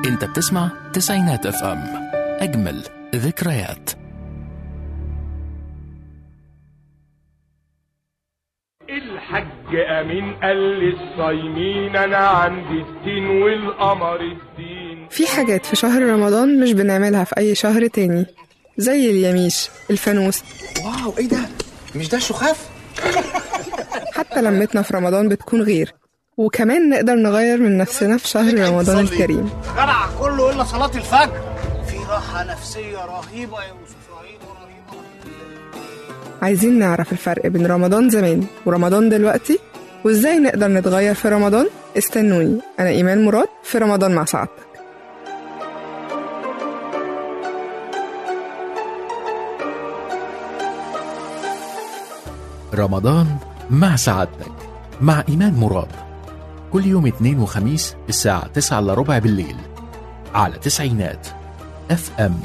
انت بتسمع تسعينات اف ام اجمل ذكريات الحج امين قال للصايمين انا عندي الدين والقمر الدين في حاجات في شهر رمضان مش بنعملها في أي شهر تاني زي اليميش الفانوس واو ايه ده مش ده شخاف حتى لمتنا في رمضان بتكون غير وكمان نقدر نغير من نفسنا في شهر رمضان الكريم جدع كله الا صلاه الفجر في راحه نفسيه رهيبه يا يوسف رهيبه رهيبه عايزين نعرف الفرق بين رمضان زمان ورمضان دلوقتي وازاي نقدر نتغير في رمضان استنوني أنا إيمان مراد في رمضان مع سعادتك رمضان مع سعادتك مع إيمان مراد كل يوم اثنين وخميس الساعة تسعة إلا ربع بالليل على تسعينات اف ام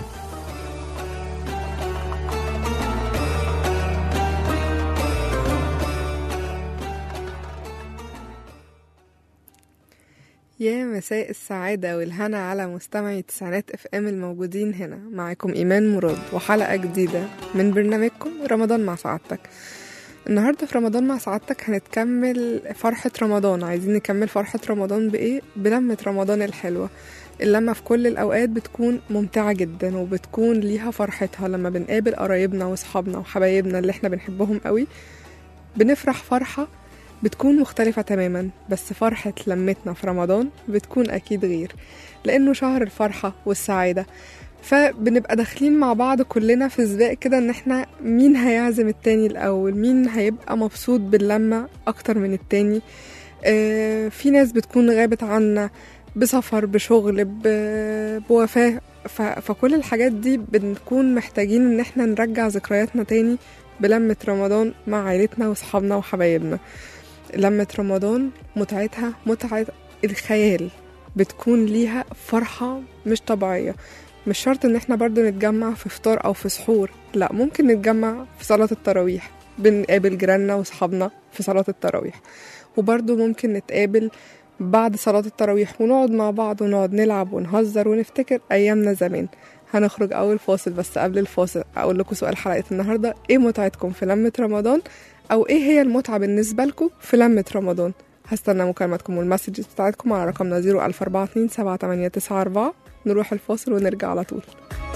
يا مساء السعادة والهنا على مستمعي تسعينات اف ام الموجودين هنا معاكم إيمان مراد وحلقة جديدة من برنامجكم رمضان مع سعادتك النهاردة في رمضان مع سعادتك هنتكمل فرحة رمضان عايزين نكمل فرحة رمضان بإيه؟ بلمة رمضان الحلوة اللمة في كل الأوقات بتكون ممتعة جدا وبتكون ليها فرحتها لما بنقابل قرايبنا وصحابنا وحبايبنا اللي احنا بنحبهم قوي بنفرح فرحة بتكون مختلفة تماما بس فرحة لمتنا في رمضان بتكون أكيد غير لأنه شهر الفرحة والسعادة فبنبقى داخلين مع بعض كلنا في سباق كده ان احنا مين هيعزم التاني الأول مين هيبقى مبسوط باللمة أكتر من التاني آه في ناس بتكون غابت عنا بسفر بشغل ب- بوفاة ف- فكل الحاجات دي بنكون محتاجين ان احنا نرجع ذكرياتنا تاني بلمة رمضان مع عيلتنا وصحابنا وحبايبنا لمة رمضان متعتها متعة الخيال بتكون ليها فرحة مش طبيعية مش شرط ان احنا برضو نتجمع في فطار او في سحور لا ممكن نتجمع في صلاة التراويح بنقابل جيراننا وصحابنا في صلاة التراويح وبرضو ممكن نتقابل بعد صلاة التراويح ونقعد مع بعض ونقعد نلعب ونهزر ونفتكر أيامنا زمان هنخرج أول فاصل بس قبل الفاصل أقول لكم سؤال حلقة النهاردة إيه متعتكم في لمة رمضان أو إيه هي المتعة بالنسبة لكم في لمة رمضان هستنى مكالماتكم والمسجز بتاعتكم على رقمنا 01427 نروح الفاصل ونرجع على طول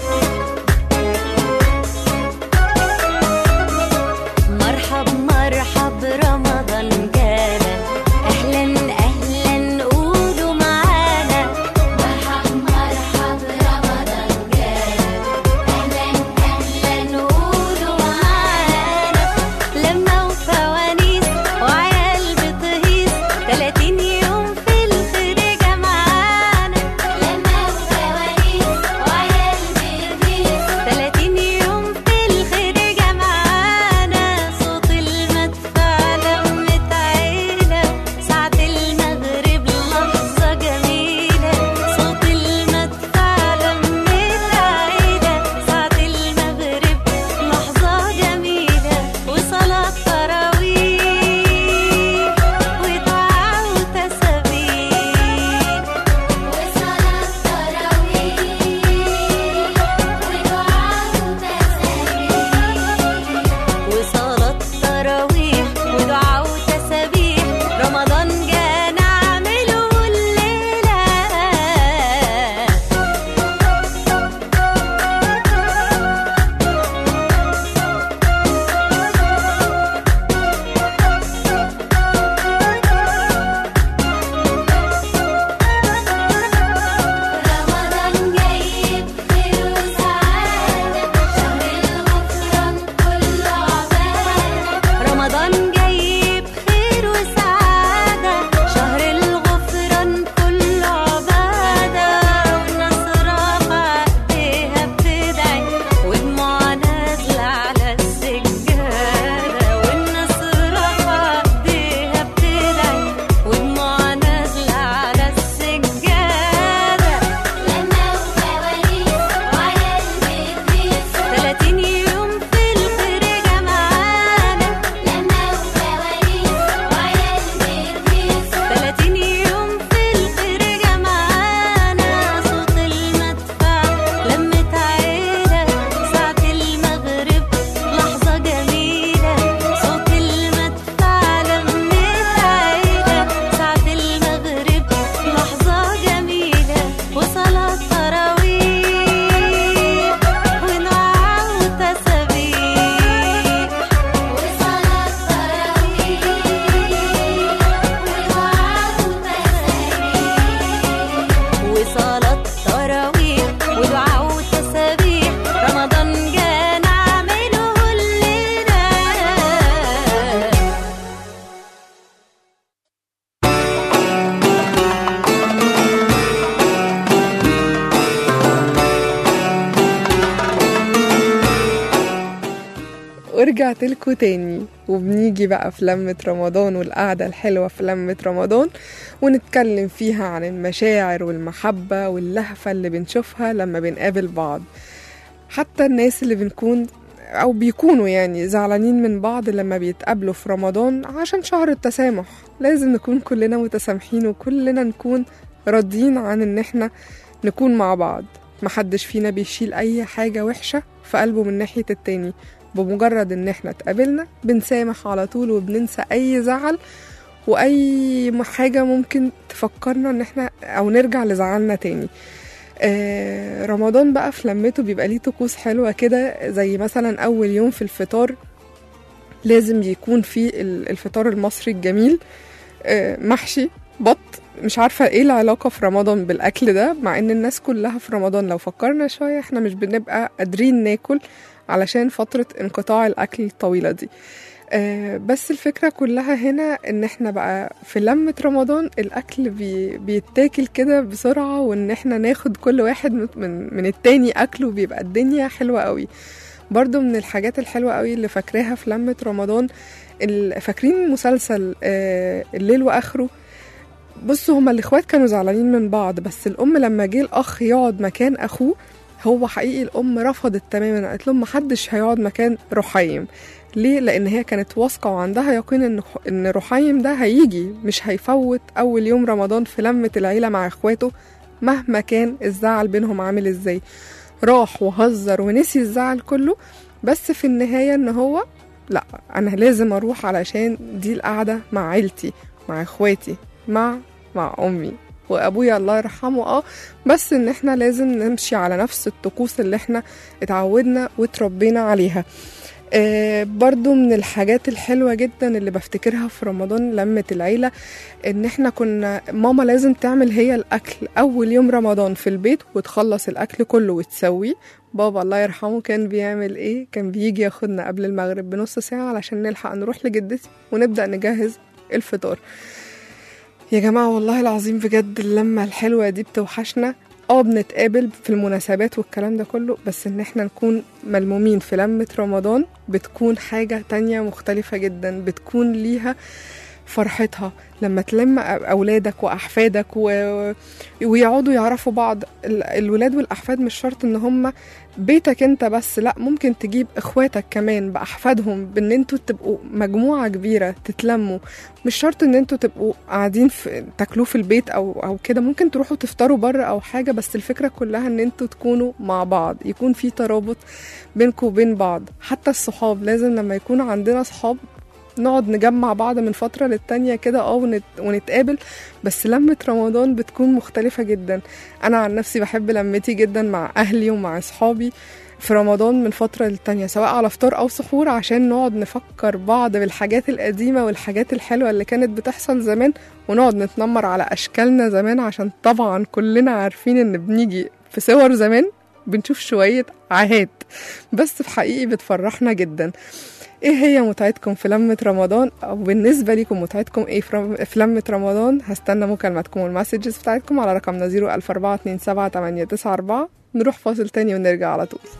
مرحب مرحب رمضان جانا اهلا اهلا قولوا معانا مرحب مرحب رمضان جانا اهلا اهلا قولوا معانا لما وفوانيس وعيال بتهيص 30 يوم في الخير جمعانا لما وفوانيس وعيال ورجعت لكم تاني وبنيجي بقى في لمة رمضان والقعدة الحلوة في لمة رمضان ونتكلم فيها عن المشاعر والمحبة واللهفة اللي بنشوفها لما بنقابل بعض حتى الناس اللي بنكون أو بيكونوا يعني زعلانين من بعض لما بيتقابلوا في رمضان عشان شهر التسامح لازم نكون كلنا متسامحين وكلنا نكون راضيين عن إن احنا نكون مع بعض محدش فينا بيشيل أي حاجة وحشة في قلبه من ناحية التاني بمجرد إن احنا اتقابلنا بنسامح على طول وبننسى أي زعل وأي م- حاجة ممكن تفكرنا إن احنا أو نرجع لزعلنا تاني آه، رمضان بقى في لمته بيبقى ليه طقوس حلوة كده زي مثلا أول يوم في الفطار لازم يكون في ال- الفطار المصري الجميل آه، محشي بط مش عارفة ايه العلاقة في رمضان بالأكل ده مع ان الناس كلها في رمضان لو فكرنا شوية احنا مش بنبقى قادرين ناكل علشان فترة انقطاع الأكل الطويلة دي آه، بس الفكرة كلها هنا ان احنا بقى في لمة رمضان الأكل بي بيتاكل كده بسرعة وان احنا ناخد كل واحد من- من, من التاني أكله بيبقى الدنيا حلوة قوي برضو من الحاجات الحلوة قوي اللي فاكراها في لمة رمضان ال- فاكرين مسلسل آه، الليل وآخره بصوا هما الاخوات كانوا زعلانين من بعض بس الام لما جه الاخ يقعد مكان اخوه هو حقيقي الام رفضت تماما قالت لهم محدش هيقعد مكان رحيم ليه لان هي كانت واثقه وعندها يقين ان ان رحيم ده هيجي مش هيفوت اول يوم رمضان في لمه العيله مع اخواته مهما كان الزعل بينهم عامل ازاي راح وهزر ونسي الزعل كله بس في النهايه ان هو لا انا لازم اروح علشان دي القعده مع عيلتي مع اخواتي مع مع امي وابويا الله يرحمه اه بس ان احنا لازم نمشي على نفس الطقوس اللي احنا اتعودنا وتربينا عليها آه برضو من الحاجات الحلوة جدا اللي بفتكرها في رمضان لمة العيلة ان احنا كنا ماما لازم تعمل هي الاكل اول يوم رمضان في البيت وتخلص الاكل كله وتسويه بابا الله يرحمه كان بيعمل ايه كان بيجي ياخدنا قبل المغرب بنص ساعة علشان نلحق نروح لجدتي ونبدأ نجهز الفطار يا جماعة والله العظيم بجد اللمة الحلوة دي بتوحشنا اه بنتقابل في المناسبات والكلام ده كله بس ان احنا نكون ملمومين في لمة رمضان بتكون حاجة تانية مختلفة جدا بتكون ليها فرحتها لما تلم أولادك وأحفادك و... ويقعدوا يعرفوا بعض ال- الولاد والأحفاد مش شرط إن هم بيتك أنت بس لأ ممكن تجيب إخواتك كمان بأحفادهم بإن أنتوا تبقوا مجموعة كبيرة تتلموا مش شرط إن أنتوا تبقوا قاعدين في تاكلوه في البيت أو أو كده ممكن تروحوا تفطروا بره أو حاجة بس الفكرة كلها إن أنتوا تكونوا مع بعض يكون في ترابط بينكم وبين بعض حتى الصحاب لازم لما يكون عندنا صحاب نقعد نجمع بعض من فترة للتانية كده اه ونت... ونتقابل بس لمة رمضان بتكون مختلفة جدا أنا عن نفسي بحب لمتي جدا مع أهلي ومع أصحابي في رمضان من فترة للتانية سواء على فطار أو سحور عشان نقعد نفكر بعض بالحاجات القديمة والحاجات الحلوة اللي كانت بتحصل زمان ونقعد نتنمر على أشكالنا زمان عشان طبعا كلنا عارفين إن بنيجي في صور زمان بنشوف شوية عاهات بس في حقيقي بتفرحنا جدا ايه هي متعتكم في لمة رمضان او بالنسبة لكم متعتكم ايه في رم- في لمة رمضان هستنى مكالماتكم والمسجز بتاعتكم على رقمنا 004278994 نروح فاصل تاني ونرجع على طول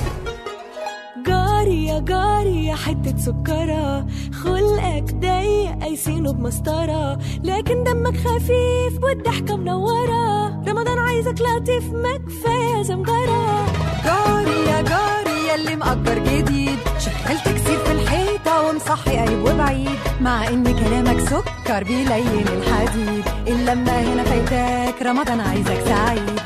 جاري يا جاري يا حتة سكرة خلقك ضيق قايسينه بمسطرة لكن دمك خفيف والضحكة منورة رمضان عايزك لطيف ما كفاية زمجرة جاري يا جاري يلي مأجر جديد شغلت كتير في الحيطة ومصحي قريب وبعيد مع ان كلامك سكر بيلين الحديد اللمة هنا فايتاك رمضان عايزك سعيد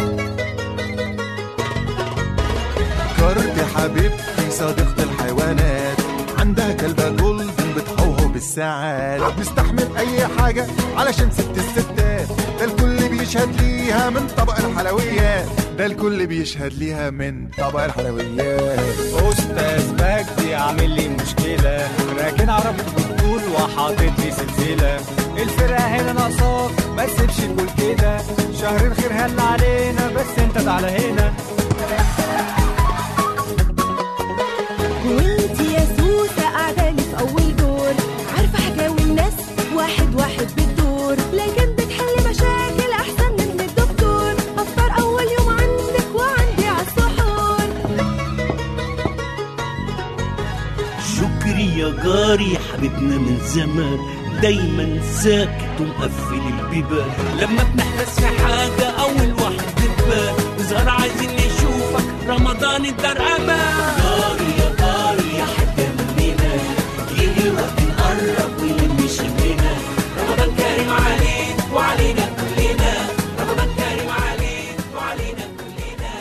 فكرت حبيبتي صديقة الحيوانات عندها كلبة جولدن بتهوهو بالساعات بتستحمل أي حاجة علشان ست الستات ده الكل بيشهد ليها من طبق الحلويات ده الكل بيشهد ليها من طبق الحلويات استاذ مجدي عامل لي مشكله راكن عربية بالطول وحاطط لي سلسله الفرقه هنا ناقصاك ما تسيبش تقول كده شهر الخير هل علينا بس انت تعالى هنا وانت يا سوسة قاعدة لي في أول دور عارفة حكاوي الناس واحد واحد بالدور لكن بتحل مشاكل أحسن من الدكتور أفطر أول يوم عندك وعندي عالسحور جاري حبيبنا من زمان دايما ساكت ومقفل البيبان لما بنحرس في حاجة أول واحد بتبان وزهر عايزين نشوفك رمضان الدار أمان جاري يا جاري يا حد مننا يجي الوقت نقرب ونلم شمنا رمضان كريم عليك وعلينا كلنا رمضان كريم عليك وعلينا كلنا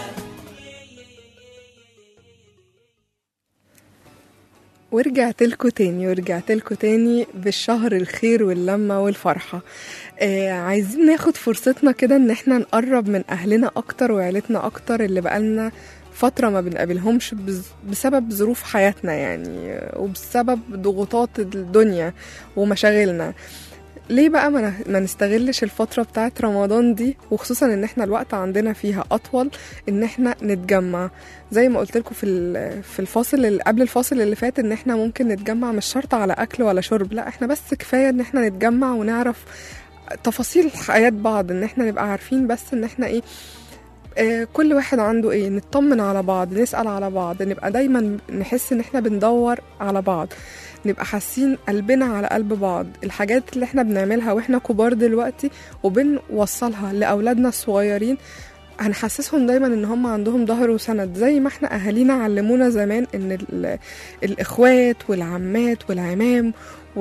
ورجعت لكم تاني ورجعت لكم تاني بالشهر الخير واللمة والفرحة آه عايزين ناخد فرصتنا كده ان احنا نقرب من اهلنا اكتر وعيلتنا اكتر اللي بقالنا فترة ما بنقابلهمش بز- بسبب ظروف حياتنا يعني آه، وبسبب ضغوطات الدنيا ومشاغلنا ليه بقى ما ن- ما نستغلش الفترة بتاعت رمضان دي وخصوصا ان احنا الوقت عندنا فيها اطول ان احنا نتجمع زي ما قلت لكم في ال- في الفاصل اللي قبل الفاصل اللي فات ان احنا ممكن نتجمع مش شرط على اكل ولا شرب لا احنا بس كفاية ان احنا نتجمع ونعرف تفاصيل حياة بعض ان احنا نبقى عارفين بس ان احنا ايه آه، كل واحد عنده ايه نطمن على بعض نسأل على بعض نبقى دايما نحس ان احنا بندور على بعض نبقى حاسين قلبنا على قلب بعض الحاجات اللي احنا بنعملها واحنا كبار دلوقتي وبنوصلها لأولادنا الصغيرين هنحسسهم دايما ان هم عندهم ظهر وسند زي ما احنا اهالينا علمونا زمان ان ال- الاخوات والعمات والعمام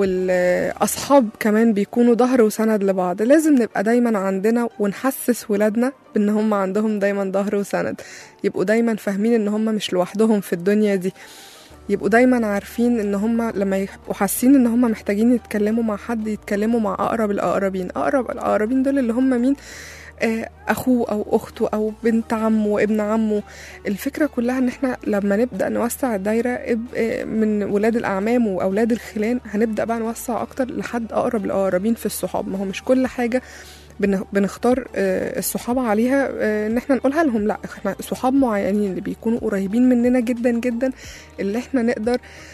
والاصحاب كمان بيكونوا ظهر وسند لبعض لازم نبقى دايما عندنا ونحسس ولادنا بان هم عندهم دايما ظهر وسند يبقوا دايما فاهمين ان هم مش لوحدهم في الدنيا دي يبقوا دايما عارفين ان هم لما يبقوا حاسين ان هم محتاجين يتكلموا مع حد يتكلموا مع اقرب الاقربين اقرب الاقربين دول اللي هم مين آه، اخوه او اخته او بنت عمه وابن عمه الفكره كلها ان احنا لما نبدا نوسع الدايره إب- آه، من ولاد الاعمام واولاد الخلان هنبدا بقى نوسع اكتر لحد اقرب الاقربين في الصحاب ما هو مش كل حاجه بن- بنختار آه، الصحابة عليها آه، ان احنا نقولها لهم لا احنا صحاب معينين اللي بيكونوا قريبين مننا جدا جدا اللي احنا نقدر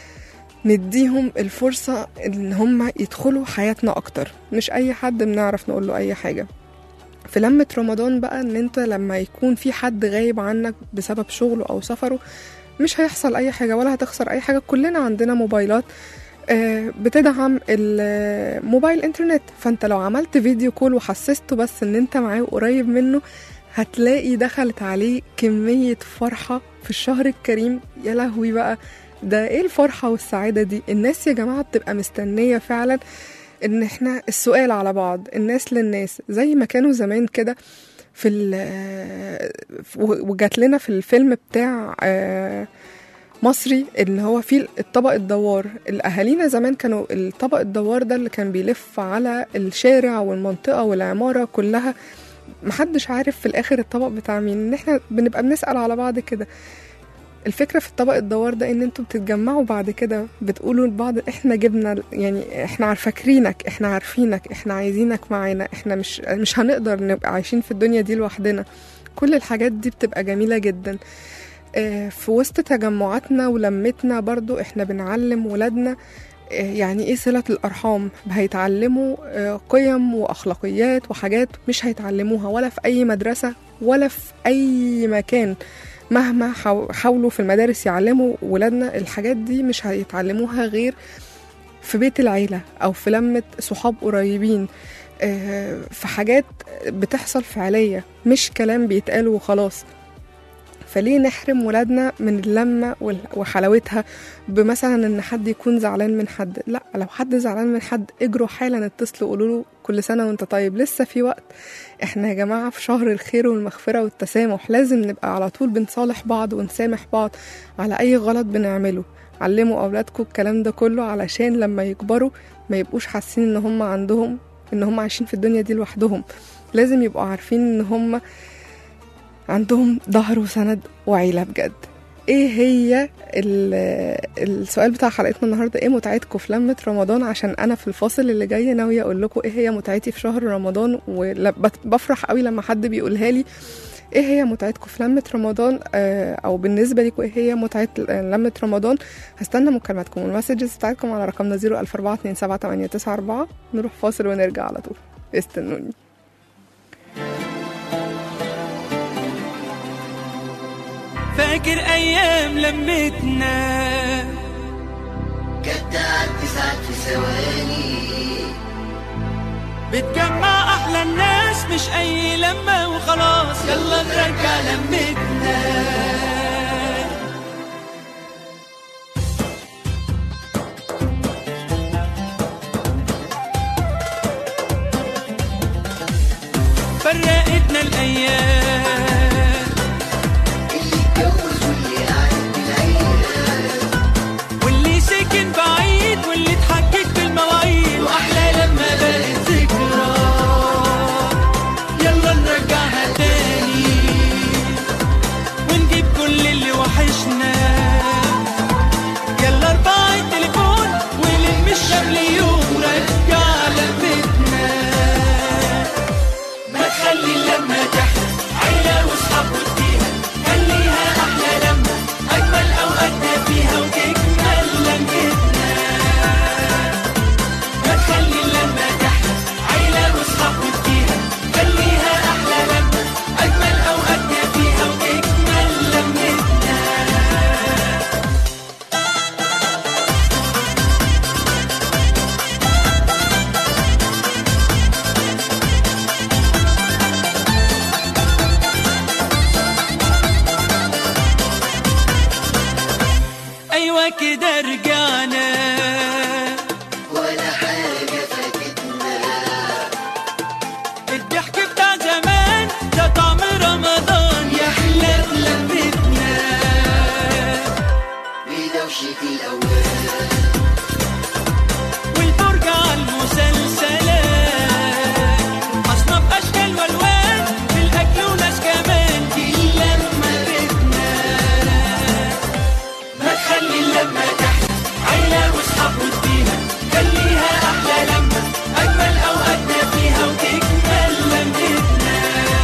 نديهم الفرصة ان هم يدخلوا حياتنا اكتر مش اي حد بنعرف نقول له اي حاجة في لمة رمضان بقى ان انت لما يكون في حد غايب عنك بسبب شغله او سفره مش هيحصل اي حاجة ولا هتخسر اي حاجة كلنا عندنا موبايلات آه، بتدعم الموبايل انترنت فانت لو عملت فيديو كول وحسسته بس ان انت معاه قريب منه هتلاقي دخلت عليه كمية فرحة في الشهر الكريم يا لهوي بقى ده ايه الفرحة والسعادة دي الناس يا جماعة بتبقى مستنية فعلا ان احنا السؤال على بعض الناس للناس زي ما كانوا زمان كده في ال وجات لنا في الفيلم بتاع آه، مصري اللي هو فيه الطبق الدوار الاهالينا زمان كانوا الطبق الدوار ده اللي كان بيلف على الشارع والمنطقه والعماره كلها محدش عارف في الاخر الطبق بتاع مين ان احنا بنبقى بنسال على بعض كده الفكره في الطبق الدوار ده ان انتوا بتتجمعوا بعد كده بتقولوا لبعض احنا جبنا يعني احنا عارف- فاكرينك احنا عارفينك احنا عايزينك معانا احنا مش مش هنقدر نبقى عايشين في الدنيا دي لوحدنا كل الحاجات دي بتبقى جميله جدا آه، في وسط تجمعاتنا ولمتنا برضو احنا بنعلم ولادنا آه، يعني ايه صلة الأرحام هيتعلموا آه، قيم وأخلاقيات وحاجات مش هيتعلموها ولا في أي مدرسة ولا في أي مكان مهما حاو- حاولوا في المدارس يعلموا ولادنا الحاجات دي مش هيتعلموها غير في بيت العيلة أو في لمة صحاب قريبين آه، في حاجات بتحصل فعلية مش كلام بيتقال وخلاص فليه نحرم ولادنا من اللمة وال- وحلاوتها بمثلا ان حد يكون زعلان من حد لا لو حد زعلان من حد اجروا حالا اتصلوا قولوا له كل سنة وانت طيب لسه في وقت احنا يا جماعة في شهر الخير والمغفرة والتسامح لازم نبقى على طول بنصالح بعض ونسامح بعض على اي غلط بنعمله علموا اولادكم الكلام ده كله علشان لما يكبروا ما يبقوش حاسين ان هم عندهم ان هم عايشين في الدنيا دي لوحدهم لازم يبقوا عارفين ان هم عندهم ظهر وسند وعيلة بجد ايه هي ال- السؤال بتاع حلقتنا النهارده ايه متعتكم في لمة رمضان عشان انا في الفاصل اللي جاي ناوية اقول لكم ايه هي متعتي في شهر رمضان وبفرح قوي لما حد بيقولها لي ايه هي متعتكم في لمة رمضان آه، او بالنسبة لكم ايه هي متعة لمة رمضان هستنى مكالماتكم والمسجز بتاعتكم على رقمنا 004278994 نروح فاصل ونرجع على طول استنوني فاكر ايام لمتنا بجد عدي ساعات في ثواني بتجمع احلى الناس مش اي لمه وخلاص يلا نرجع لمتنا فرقتنا الايام اللي اتجوز واللي قاعد بالعيال واللي سكن بعيد واللي اتحكك بالمواعيد واحلى لما بقت ذكرى يلا نرجعها تاني ونجيب كل اللي وحشنا يلا ارفع التليفون ولم الشمل يوم رجع لمتنا ما تخلي اللمة تحلى عيلة واصحاب وديها خليها أحلى لمة أجمل أوقاتنا فيها وتكمل لمتنا ما تخلي اللمة تحلى عيلة واصحاب وديها خليها أحلى لمة أجمل أوقاتنا فيها وتكمل لمتنا أيوة كده رجعنا ولا حاجة فاتتنا الضحك بتاع زمان ده طعم رمضان يا حلة لمتنا بدوشة الأوان والفرجة على المسلسلات أصناف أشكال وألوان في الأكل وناس كمان دي اللمة بيتنا ما تخلي اللمة تحلى عيلة وأصحاب وديها خليها أحلى لمة أجمل أوقاتنا فيها وتكمل لمتنا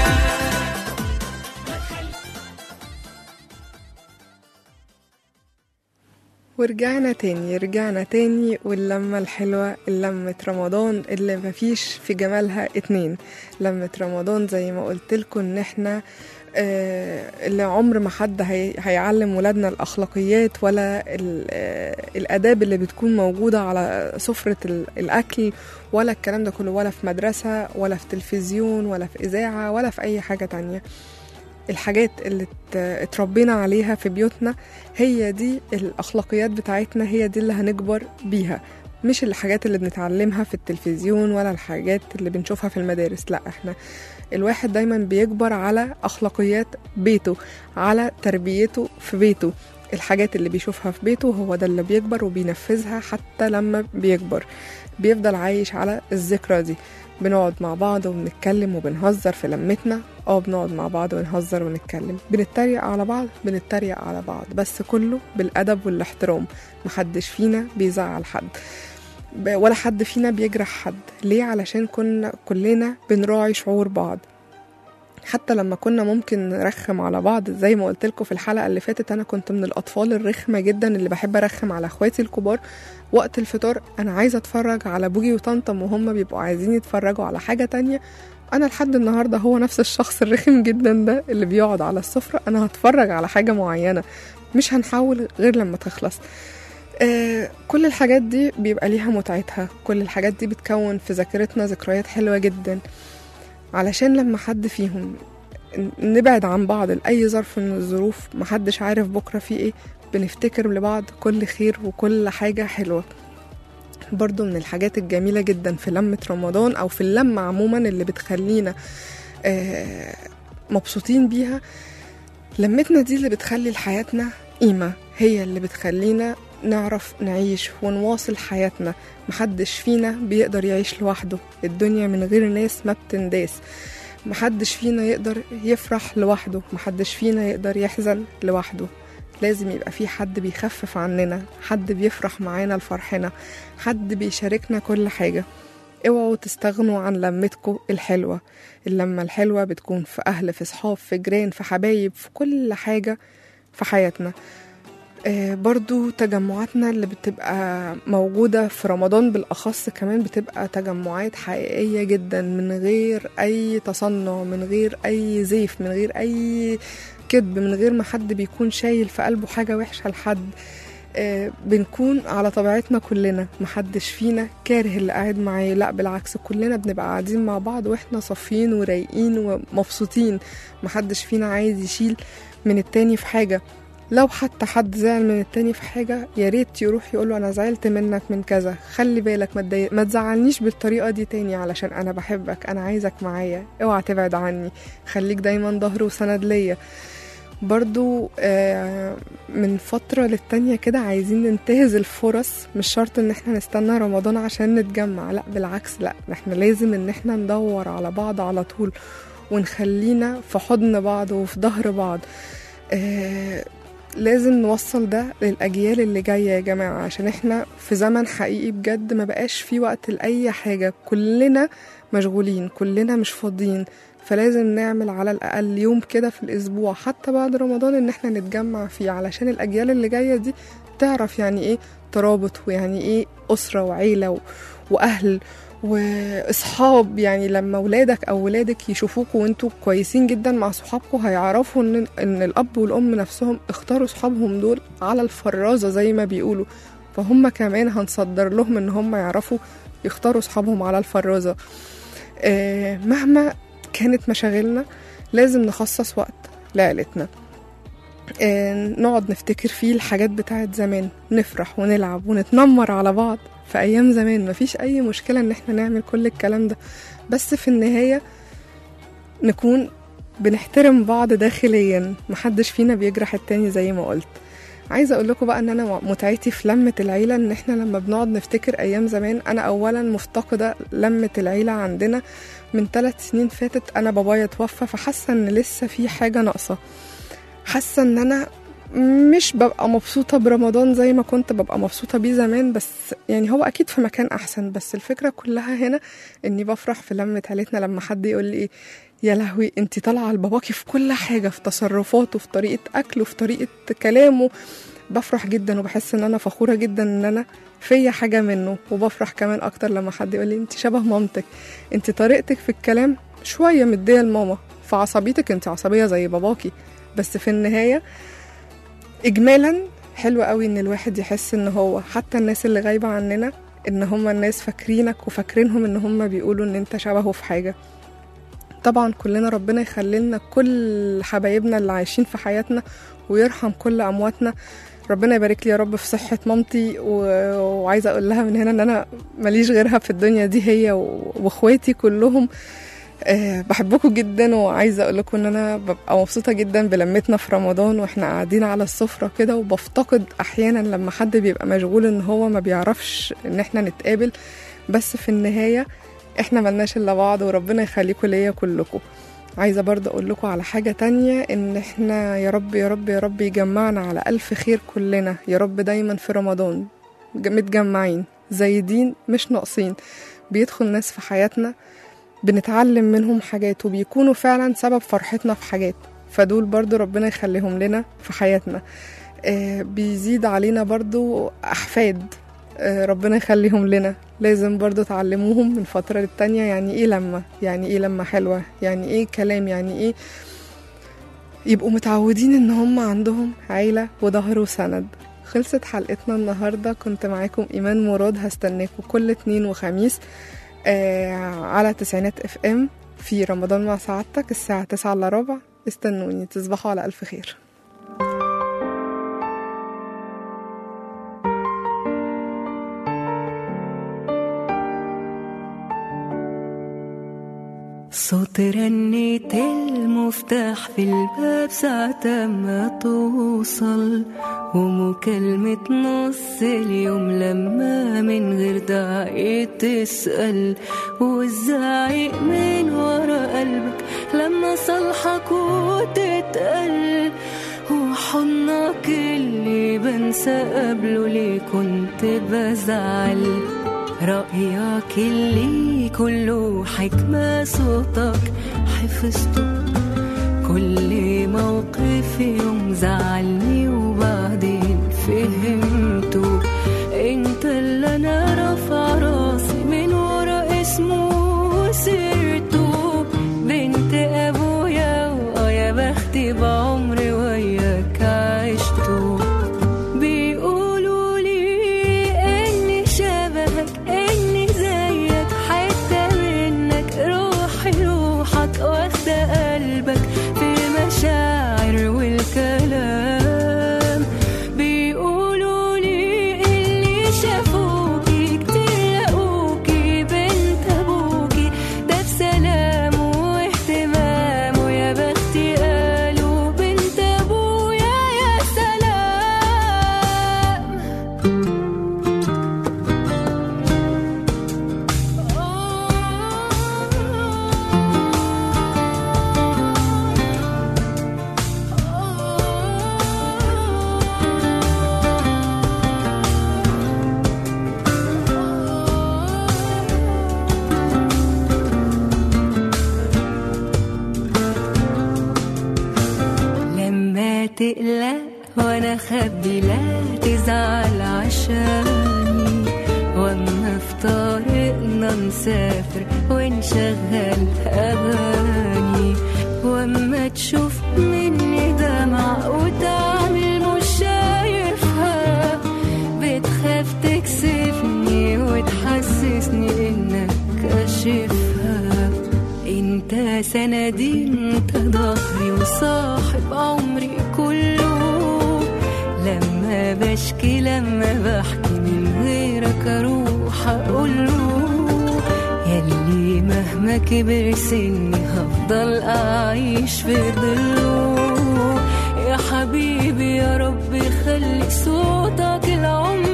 ورجعنا تاني رجعنا تاني واللمة الحلوة اللمة رمضان اللي مفيش في جمالها اتنين لمة رمضان زي ما قلتلكوا ان احنا آه، اللي عمر ما حد هي هيعلم ولادنا الأخلاقيات ولا ال- آه، الآداب اللي بتكون موجودة على سفرة ال- الأكل ولا الكلام ده كله ولا في مدرسة ولا في تلفزيون ولا في إذاعة ولا في أي حاجة تانية الحاجات اللي ات- اتربينا عليها في بيوتنا هي دي الأخلاقيات بتاعتنا هي دي اللي هنكبر بيها مش الحاجات اللي بنتعلمها في التلفزيون ولا الحاجات اللي بنشوفها في المدارس لا احنا الواحد دايما بيكبر على أخلاقيات بيته على تربيته في بيته الحاجات اللي بيشوفها في بيته هو ده اللي بيكبر وبينفذها حتى لما بيكبر بيفضل عايش على الذكرى دي بنقعد مع بعض وبنتكلم وبنهزر في لمتنا اه بنقعد مع بعض ونهزر ونتكلم بنتريق على بعض بنتريق على بعض بس كله بالأدب والاحترام محدش فينا بيزعل حد ب- ولا حد فينا بيجرح حد ليه علشان كنا كلنا بنراعي شعور بعض حتى لما كنا ممكن نرخم على بعض زي ما قلت لكم في الحلقه اللي فاتت انا كنت من الاطفال الرخمه جدا اللي بحب ارخم على اخواتي الكبار وقت الفطار انا عايزه اتفرج على بوجي وطنطم وهم بيبقوا عايزين يتفرجوا على حاجه تانية انا لحد النهارده هو نفس الشخص الرخم جدا ده اللي بيقعد على السفره انا هتفرج على حاجه معينه مش هنحاول غير لما تخلص آه كل الحاجات دي بيبقى ليها متعتها كل الحاجات دي بتكون في ذاكرتنا ذكريات حلوه جدا علشان لما حد فيهم نبعد عن بعض لأي ظرف من الظروف محدش عارف بكرة فيه ايه بنفتكر لبعض كل خير وكل حاجة حلوة برضو من الحاجات الجميلة جدا في لمة رمضان أو في اللمة عموما اللي بتخلينا آه، مبسوطين بيها لمتنا دي اللي بتخلي لحياتنا قيمة هي اللي بتخلينا نعرف نعيش ونواصل حياتنا محدش فينا بيقدر يعيش لوحده الدنيا من غير ناس ما بتنداس محدش فينا يقدر يفرح لوحده محدش فينا يقدر يحزن لوحده لازم يبقى في حد بيخفف عننا حد بيفرح معانا لفرحنا حد بيشاركنا كل حاجة اوعوا تستغنوا عن لمتكم الحلوة اللمة الحلوة بتكون في أهل في صحاب في جيران في حبايب في كل حاجة في حياتنا آه، برضو تجمعاتنا اللي بتبقى موجودة في رمضان بالأخص كمان بتبقى تجمعات حقيقية جدا من غير أي تصنع من غير أي زيف من غير أي كذب من غير ما حد بيكون شايل في قلبه حاجة وحشة لحد آه، بنكون على طبيعتنا كلنا محدش فينا كاره اللي قاعد معاه لا بالعكس كلنا بنبقى قاعدين مع بعض واحنا صافيين ورايقين ومبسوطين محدش فينا عايز يشيل من التاني في حاجة لو حتى حد زعل من التاني في حاجة يا ريت يروح يقوله أنا زعلت منك من كذا خلي بالك ما, تضايق- ما تزعلنيش بالطريقة دي تاني علشان أنا بحبك أنا عايزك معايا اوعى تبعد عني خليك دايما ظهر وسند ليا برضو آه، من فترة للتانية كده عايزين ننتهز الفرص مش شرط ان احنا نستنى رمضان عشان نتجمع لا بالعكس لا احنا لازم ان احنا ندور على بعض على طول ونخلينا في حضن بعض وفي ظهر بعض آه لازم نوصل ده للأجيال اللي جاية يا جماعة عشان احنا في زمن حقيقي بجد ما بقاش في وقت لأي حاجة كلنا مشغولين كلنا مش فاضيين فلازم نعمل على الأقل يوم كده في الأسبوع حتى بعد رمضان إن احنا نتجمع فيه علشان الأجيال اللي جاية دي تعرف يعني إيه ترابط ويعني إيه أسرة وعيلة و... وأهل واصحاب يعني لما ولادك او ولادك يشوفوكوا وانتوا كويسين جدا مع صحابكم هيعرفوا ان ان الاب والام نفسهم اختاروا صحابهم دول على الفرازه زي ما بيقولوا فهم كمان هنصدر لهم ان هم يعرفوا يختاروا صحابهم على الفرازه آه مهما كانت مشاغلنا لازم نخصص وقت لعيلتنا آه نقعد نفتكر فيه الحاجات بتاعت زمان نفرح ونلعب ونتنمر على بعض في ايام زمان مفيش اي مشكله ان احنا نعمل كل الكلام ده بس في النهايه نكون بنحترم بعض داخليا محدش فينا بيجرح التاني زي ما قلت عايزه اقول لكم بقى ان انا متعتي في لمه العيله ان احنا لما بنقعد نفتكر ايام زمان انا اولا مفتقده لمه العيله عندنا من ثلاث سنين فاتت انا بابايا توفى فحاسه ان لسه في حاجه ناقصه حاسه ان انا مش ببقى مبسوطة برمضان زي ما كنت ببقى مبسوطة بيه زمان بس يعني هو أكيد في مكان أحسن بس الفكرة كلها هنا إني بفرح في لمة عيلتنا لما حد يقول لي إيه يا لهوي انتي طالعة لباباكي في كل حاجة في تصرفاته في طريقة أكله في طريقة كلامه بفرح جدا وبحس ان انا فخورة جدا ان انا فيا حاجة منه وبفرح كمان اكتر لما حد يقول لي انت شبه مامتك انت طريقتك في الكلام شوية مدية لماما فعصبيتك انت عصبية زي باباكي بس في النهاية اجمالا حلو قوي ان الواحد يحس ان هو حتى الناس اللي غايبة عننا ان هما الناس فاكرينك وفاكرينهم ان هما بيقولوا ان انت شبهه في حاجة طبعا كلنا ربنا يخلينا كل حبايبنا اللي عايشين في حياتنا ويرحم كل امواتنا ربنا يبارك لي يا رب في صحة مامتي و... وعايزة أقول لها من هنا إن أنا ماليش غيرها في الدنيا دي هي و... وإخواتي كلهم أه بحبكم جدا وعايزة أقول لكم إن أنا ببقى مبسوطة جدا بلمتنا في رمضان وإحنا قاعدين على السفرة كده وبفتقد أحيانا لما حد بيبقى مشغول إن هو ما بيعرفش إن إحنا نتقابل بس في النهاية إحنا ملناش إلا بعض وربنا يخليكم ليا كلكم عايزة برضه أقول لكم على حاجة تانية إن إحنا يا رب يا رب يا رب يجمعنا على ألف خير كلنا يا رب دايما في رمضان متجمعين زايدين مش ناقصين بيدخل ناس في حياتنا بنتعلم منهم حاجات وبيكونوا فعلا سبب فرحتنا في حاجات فدول برضو ربنا يخليهم لنا في حياتنا آه بيزيد علينا برضو أحفاد آه ربنا يخليهم لنا لازم برضو تعلموهم من فترة للتانية يعني ايه لما يعني ايه لما حلوة يعني ايه كلام يعني ايه يبقوا متعودين ان هم عندهم عيلة وظهر وسند خلصت حلقتنا النهاردة كنت معاكم إيمان مراد هستناكم كل اتنين وخميس آه على تسعينات اف ام في رمضان مع سعادتك الساعة تسعة الا ربع استنوني تصبحوا على ألف خير صوت رنة المفتاح في الباب ساعة ما توصل ومكالمة نص اليوم لما من غير داعي تسأل والزعيق من ورا قلبك لما صالحك وتتقل وحضنك اللي بنسى قبله ليه كنت بزعل رأيك اللي كله حكمة صوتك حفظته كل موقف يوم زعلني وبعدين فهمته انت اللي انا رافع راسي من ورا اسمه وسيرته بنت ابويا واه يا بختي بعمري وياك عشته بيقولوا تقلق وانا خبي لا تزعل عشاني واما في طريقنا نسافر ونشغل اغاني واما تشوف مني دمع وتعمل مش شايفها بتخاف تكسفني وتحسسني انك كاشفها انت سندي انت ظهري وصاحب عمري كله لما بشكي لما بحكي من غيرك اروح اقوله يلي مهما كبر سني هفضل اعيش في ظله يا حبيبي يا رب خلي صوتك العمر